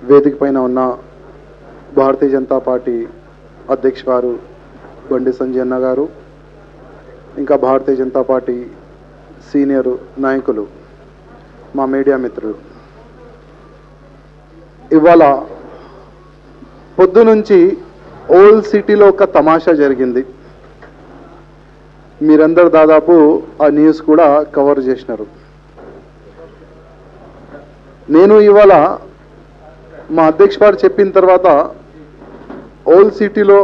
వేదిక పైన ఉన్న భారతీయ జనతా పార్టీ అధ్యక్ష గారు బండి సంజయ్ అన్న గారు ఇంకా భారతీయ జనతా పార్టీ సీనియర్ నాయకులు మా మీడియా మిత్రులు ఇవాళ పొద్దు నుంచి ఓల్డ్ సిటీలో ఒక తమాషా జరిగింది మీరందరు దాదాపు ఆ న్యూస్ కూడా కవర్ చేసినారు నేను ఇవాళ మా అధ్యక్ష గారు చెప్పిన తర్వాత ఓల్డ్ సిటీలో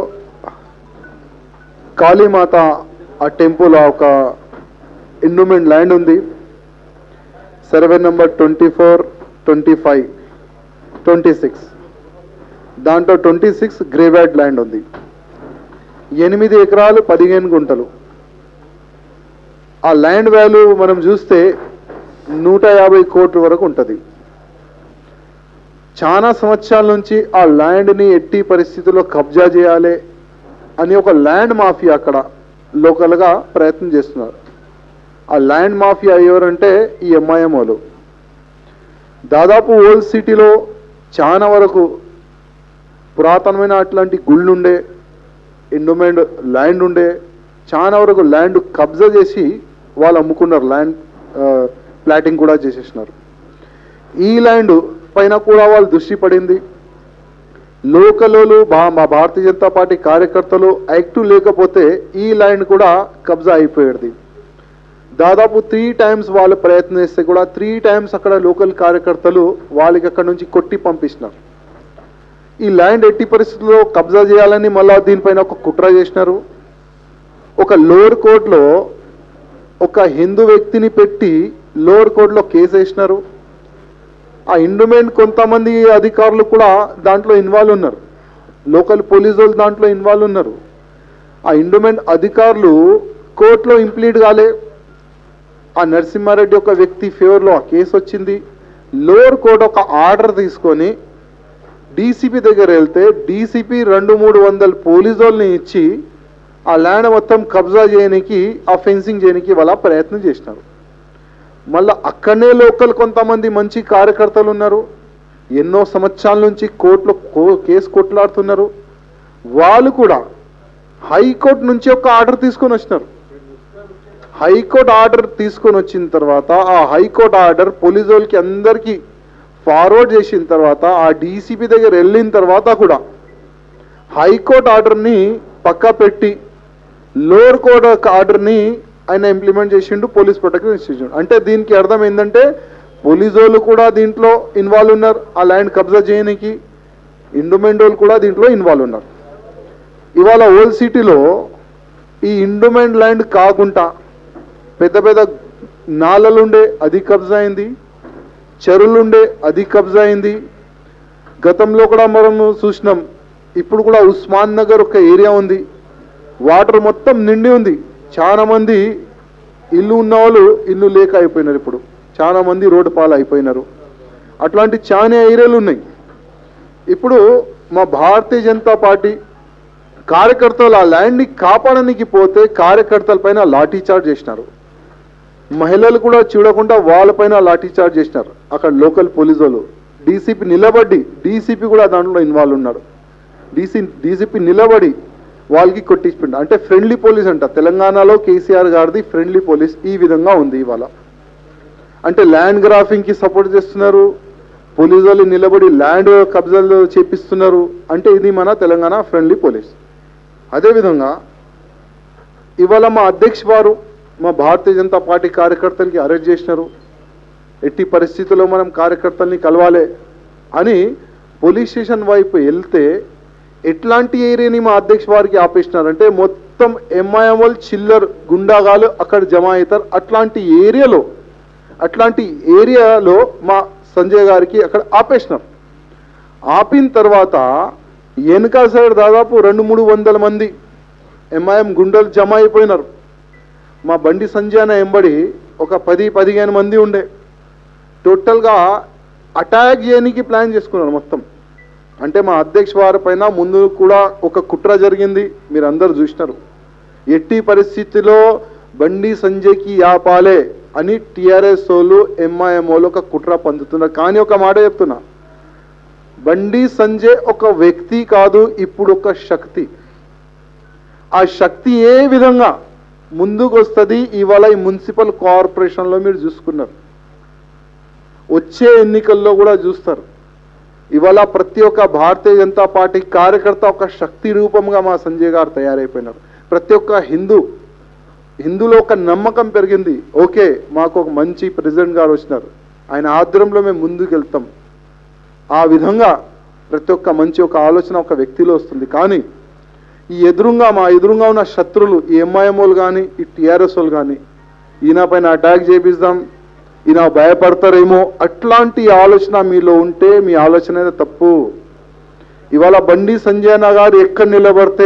కాళీమాత ఆ టెంపుల్ ఒక ఇండోమెంట్ ల్యాండ్ ఉంది survey number twenty four twenty five twenty six దాంట్లో ట్వంటీ సిక్స్ గ్రేవ్యార్డ్ ల్యాండ్ ఉంది ఎనిమిది ఎకరాలు పదిహేను గుంటలు ఆ ల్యాండ్ వాల్యూ మనం చూస్తే నూట యాభై కోట్ల వరకు ఉంటుంది చాలా సంవత్సరాల నుంచి ఆ ల్యాండ్ని ఎట్టి పరిస్థితుల్లో కబ్జా చేయాలి అని ఒక ల్యాండ్ మాఫియా అక్కడ లోకల్గా ప్రయత్నం చేస్తున్నారు ఆ ల్యాండ్ మాఫియా ఎవరంటే ఈ ఎంఐఎం వాళ్ళు దాదాపు ఓల్డ్ సిటీలో చాలా వరకు పురాతనమైన అట్లాంటి గుళ్ళు ఉండే ఎండోమెంట్ ల్యాండ్ ఉండే చాలా వరకు ల్యాండ్ కబ్జా చేసి వాళ్ళు అమ్ముకున్నారు ల్యాండ్ ప్లాటింగ్ కూడా చేసేసినారు ఈ ల్యాండ్ పైన కూడా వాళ్ళు దృష్టి పడింది లోకలోలు బా మా భారతీయ జనతా పార్టీ కార్యకర్తలు యాక్టివ్ లేకపోతే ఈ ల్యాండ్ కూడా కబ్జా అయిపోయేది దాదాపు త్రీ టైమ్స్ వాళ్ళు ప్రయత్నం చేస్తే కూడా త్రీ టైమ్స్ అక్కడ లోకల్ కార్యకర్తలు వాళ్ళకి అక్కడ నుంచి కొట్టి పంపించినారు ఈ ల్యాండ్ ఎట్టి పరిస్థితుల్లో కబ్జా చేయాలని మళ్ళా దీనిపైన ఒక కుట్ర చేసినారు ఒక లోవర్ కోర్టులో ఒక హిందూ వ్యక్తిని పెట్టి లోవర్ కోర్టులో కేసు వేసినారు ఆ ఇండోమెంట్ కొంతమంది అధికారులు కూడా దాంట్లో ఇన్వాల్వ్ ఉన్నారు లోకల్ పోలీసు వాళ్ళు దాంట్లో ఇన్వాల్వ్ ఉన్నారు ఆ ఇండోమెంట్ అధికారులు కోర్టులో ఇంప్లీట్ కాలే ఆ నరసింహారెడ్డి ఒక వ్యక్తి ఫేవర్లో ఆ కేసు వచ్చింది లోవర్ కోర్టు ఒక ఆర్డర్ తీసుకొని డీసీపీ దగ్గర వెళ్తే డీసీపీ రెండు మూడు వందల పోలీసు వాళ్ళని ఇచ్చి ఆ ల్యాండ్ మొత్తం కబ్జా చేయడానికి ఆ ఫెన్సింగ్ చేయడానికి వాళ్ళ ప్రయత్నం చేసినారు మళ్ళీ అక్కడనే లోకల్ కొంతమంది మంచి కార్యకర్తలు ఉన్నారు ఎన్నో సంవత్సరాల నుంచి కోర్టులో కో- కేసు కొట్లాడుతున్నారు వాళ్ళు కూడా హైకోర్టు నుంచి ఒక ఆర్డర్ తీసుకొని వచ్చినారు హైకోర్టు ఆర్డర్ తీసుకొని వచ్చిన తర్వాత ఆ హైకోర్టు ఆర్డర్ పోలీసు వాళ్ళకి అందరికీ ఫార్వర్డ్ చేసిన తర్వాత ఆ డీసీపీ దగ్గర వెళ్ళిన తర్వాత కూడా హైకోర్టు ఆర్డర్ని పక్కా పెట్టి లోవర్ కోర్ట్ ఆర్డర్ని ఆయన ఇంప్లిమెంట్ చేసిండు పోలీస్ ప్రొటెక్షన్ ఇన్స్టిట్యూషన్ అంటే దీనికి అర్థం ఏంటంటే పోలీసు వాళ్ళు కూడా దీంట్లో ఇన్వాల్వ్ ఉన్నారు ఆ ల్యాండ్ కబ్జా చేయడానికి ఇండోమెంట్ వాళ్ళు కూడా దీంట్లో ఇన్వాల్వ్ ఉన్నారు ఇవాళ ఓల్డ్ సిటీలో ఈ ఇండోమెంట్ ల్యాండ్ కాకుండా పెద్ద పెద్ద నాలలుండే అది కబ్జా అయింది చెరువులుండే అది కబ్జా అయింది గతంలో కూడా మనం చూసినాం ఇప్పుడు కూడా ఉస్మాన్ నగర్ ఒక ఏరియా ఉంది వాటర్ మొత్తం నిండి ఉంది చాలా మంది ఇల్లు ఉన్న వాళ్ళు ఇల్లు లేక అయిపోయినారు ఇప్పుడు చాలా మంది రోడ్డు పాలు అయిపోయినారు అట్లాంటి చాలా ఏరియాలు ఉన్నాయి ఇప్పుడు మా భారతీయ జనతా పార్టీ కార్యకర్తలు ఆ ల్యాండ్ని కాపాడడానికి పోతే కార్యకర్తల పైన లాఠీ చార్జ్ చేసినారు మహిళలు కూడా చూడకుండా వాళ్ళపైన లాఠీ చార్జ్ చేసినారు అక్కడ లోకల్ పోలీసు వాళ్ళు డీసీపీ నిలబడి డీసీపీ కూడా దాంట్లో ఇన్వాల్వ్ ఉన్నాడు డీసీ డీసీపీ నిలబడి వాళ్ళకి కొట్టించుకుంటా అంటే ఫ్రెండ్లీ పోలీస్ అంట తెలంగాణలో కేసీఆర్ గారిది ఫ్రెండ్లీ పోలీస్ ఈ విధంగా ఉంది ఇవాళ అంటే ల్యాండ్ గ్రాఫింగ్కి సపోర్ట్ చేస్తున్నారు పోలీసు వాళ్ళు నిలబడి ల్యాండ్ కబ్జాలు చేపిస్తున్నారు అంటే ఇది మన తెలంగాణ ఫ్రెండ్లీ పోలీస్ అదేవిధంగా ఇవాళ మా అధ్యక్ష వారు మా భారతీయ జనతా పార్టీ కార్యకర్తలకి అరెస్ట్ చేసినారు ఎట్టి పరిస్థితుల్లో మనం కార్యకర్తల్ని కలవాలి అని పోలీస్ స్టేషన్ వైపు వెళ్తే ఎట్లాంటి ఏరియాని మా అధ్యక్ష వారికి ఆపేసినారంటే మొత్తం ఎంఐఎంఎల్ చిల్లర్ గుండాగాలు అక్కడ జమ అవుతారు అట్లాంటి ఏరియాలో అట్లాంటి ఏరియాలో మా సంజయ్ గారికి అక్కడ ఆపేసినారు ఆపిన తర్వాత వెనక సైడ్ దాదాపు రెండు మూడు వందల మంది ఎంఐఎం గుండెలు జమ అయిపోయినారు మా బండి సంజయ్ అనే ఎంబడి ఒక పది పదిహేను మంది ఉండే టోటల్గా అటాక్ చేయడానికి ప్లాన్ చేసుకున్నారు మొత్తం అంటే మా అధ్యక్ష వారి పైన ముందు కూడా ఒక కుట్ర జరిగింది మీరు అందరు చూసినారు ఎట్టి పరిస్థితిలో బండి సంజయ్కి యాపాలే అని టిఆర్ఎస్ వాళ్ళు ఎంఐఎం వాళ్ళు ఒక కుట్ర పొందుతున్నారు కానీ ఒక మాట చెప్తున్నా బండి సంజయ్ ఒక వ్యక్తి కాదు ఇప్పుడు ఒక శక్తి ఆ శక్తి ఏ విధంగా ముందుకు వస్తుంది ఇవాళ ఈ మున్సిపల్ కార్పొరేషన్లో మీరు చూసుకున్నారు వచ్చే ఎన్నికల్లో కూడా చూస్తారు ఇవాళ ప్రతి ఒక్క భారతీయ జనతా పార్టీ కార్యకర్త ఒక శక్తి రూపంగా మా సంజయ్ గారు తయారైపోయినారు ప్రతి ఒక్క హిందూ హిందూలో ఒక నమ్మకం పెరిగింది ఓకే మాకు ఒక మంచి ప్రెసిడెంట్ గారు వచ్చినారు ఆయన ఆధ్వర్యంలో మేము ముందుకు వెళ్తాం ఆ విధంగా ప్రతి ఒక్క మంచి ఒక ఆలోచన ఒక వ్యక్తిలో వస్తుంది కానీ ఈ ఎదురుగా మా ఎదురుగా ఉన్న శత్రులు ఈ ఎంఐఎంఓలు కానీ ఈ టీఆర్ఎస్ వాళ్ళు కానీ ఈయన పైన అటాక్ చేపిస్తాం ఈయన భయపడతారేమో అట్లాంటి ఆలోచన మీలో ఉంటే మీ ఆలోచన అనేది తప్పు ఇవాళ బండి సంజయ్ అన్న గారు ఎక్కడ నిలబడితే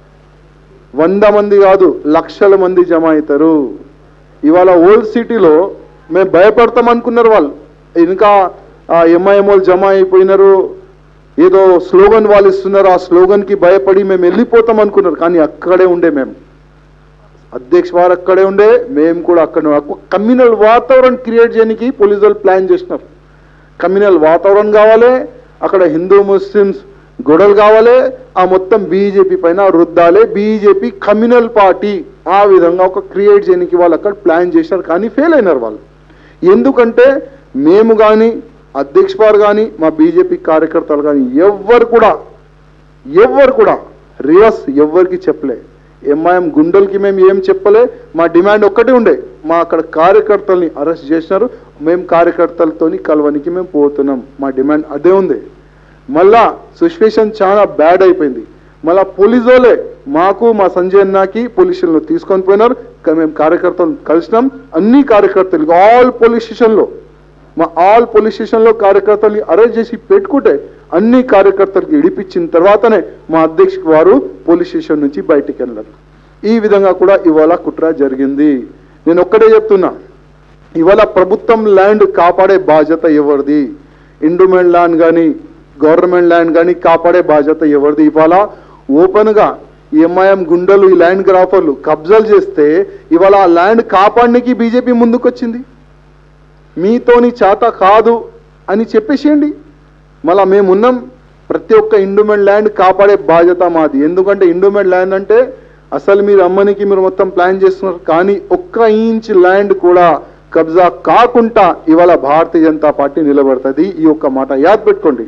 వంద మంది కాదు లక్షల మంది జమ అవుతారు ఇవాళ ఓల్డ్ సిటీలో మేము భయపడతాం అనుకున్నారు వాళ్ళు ఇంకా ఎంఐఎంఓలు జమ అయిపోయినారు ఏదో స్లోగన్ వాళ్ళు ఇస్తున్నారు ఆ స్లోగన్కి భయపడి మేము వెళ్ళిపోతాం అనుకున్నారు కానీ అక్కడే ఉండే మేము అధ్యక్ష వారు అక్కడే ఉండే మేము కూడా అక్కడే ఒక కమ్యూనల్ వాతావరణం క్రియేట్ చేయడానికి పోలీసు వాళ్ళు ప్లాన్ చేసినారు కమ్యూనల్ వాతావరణం కావాలి అక్కడ హిందూ ముస్లిమ్స్ గొడవలు కావాలి ఆ మొత్తం బీజేపీ పైన రుద్దాలి బీజేపీ కమ్యూనల్ పార్టీ ఆ విధంగా ఒక క్రియేట్ చేయడానికి వాళ్ళు అక్కడ ప్లాన్ చేశారు కానీ ఫెయిల్ అయినారు వాళ్ళు ఎందుకంటే మేము కానీ అధ్యక్ష వారు కానీ మా బీజేపీ కార్యకర్తలు కానీ ఎవ్వరు కూడా ఎవ్వరు కూడా రివర్స్ ఎవ్వరికి చెప్పలే ఎంఐఎం గుండెలకి మేము ఏం చెప్పలే మా డిమాండ్ ఒక్కటే ఉండే మా అక్కడ కార్యకర్తల్ని అరెస్ట్ చేసినారు మేము కార్యకర్తలతోని కలవనికి మేము పోతున్నాం మా డిమాండ్ అదే ఉంది మళ్ళా సిచ్యువేషన్ చాలా బ్యాడ్ అయిపోయింది మళ్ళా పోలీసు వాళ్ళే మాకు మా సంజయ్ అన్నకి పోలీసులను తీసుకొని పోయినారు కానీ మేము కార్యకర్తలను కలిసినాం అన్ని కార్యకర్తలు ఆల్ పోలీస్ స్టేషన్లో మా ఆల్ పోలీస్ స్టేషన్లో కార్యకర్తల్ని అరెస్ట్ చేసి పెట్టుకుంటే అన్ని కార్యకర్తలకి ఇడిపించిన తర్వాతనే మా అధ్యక్షుడు వారు పోలీస్ స్టేషన్ నుంచి బయటికి వెళ్ళారు ఈ విధంగా కూడా ఇవాళ కుట్ర జరిగింది నేను ఒక్కటే చెప్తున్నా ఇవాళ ప్రభుత్వం ల్యాండ్ కాపాడే బాధ్యత ఎవరిది ఇండుమెంట్ ల్యాండ్ కానీ గవర్నమెంట్ ల్యాండ్ కానీ కాపాడే బాధ్యత ఎవరిది ఇవాళ ఓపెన్గా ఎంఐఎం గుండెలు ఈ ల్యాండ్ గ్రాఫర్లు కబ్జాలు చేస్తే ఇవాళ ఆ ల్యాండ్ కాపాడడానికి బీజేపీ ముందుకొచ్చింది మీతోని చేత కాదు అని చెప్పేసేయండి మళ్ళా మేమున్నాం ప్రతి ఒక్క ఇండుమెంట్ ల్యాండ్ కాపాడే బాధ్యత మాది ఎందుకంటే ఇండుమెంట్ ల్యాండ్ అంటే అసలు మీరు అమ్మనికి మీరు మొత్తం ప్లాన్ చేస్తున్నారు కానీ ఒక్క ఇంచ్ ల్యాండ్ కూడా కబ్జా కాకుండా ఇవాళ భారతీయ జనతా పార్టీ నిలబడుతుంది ఈ ఒక్క మాట యాద్ పెట్టుకోండి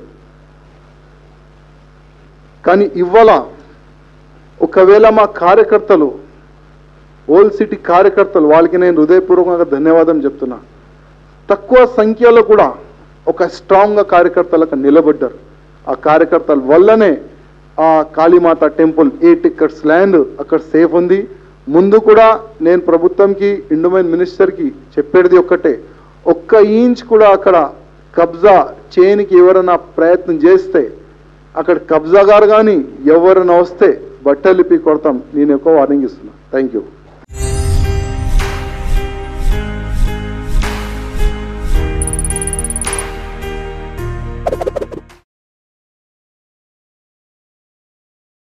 కానీ ఇవాళ ఒకవేళ మా కార్యకర్తలు ఓల్డ్ సిటీ కార్యకర్తలు వాళ్ళకి నేను హృదయపూర్వకంగా ధన్యవాదం చెప్తున్నా తక్కువ సంఖ్యలో కూడా ఒక స్ట్రాంగ్గా కార్యకర్తలకు నిలబడ్డారు ఆ కార్యకర్తల వల్లనే ఆ Kalimata temple eight acres land అక్కడ సేఫ్ ఉంది ముందు కూడా నేను ప్రభుత్వంకి ఇండోమైన్ మినిస్టర్కి చెప్పేది ఒక్కటే ఒక్క ఇంచ్ కూడా అక్కడ కబ్జా చేయనికి ఎవరైనా ప్రయత్నం చేస్తే అక్కడ కబ్జాగారు కానీ ఎవరైనా వస్తే బట్టలిపి కొడతాం నేను ఎక్కువ వార్నింగ్ ఇస్తున్నా థ్యాంక్ యూ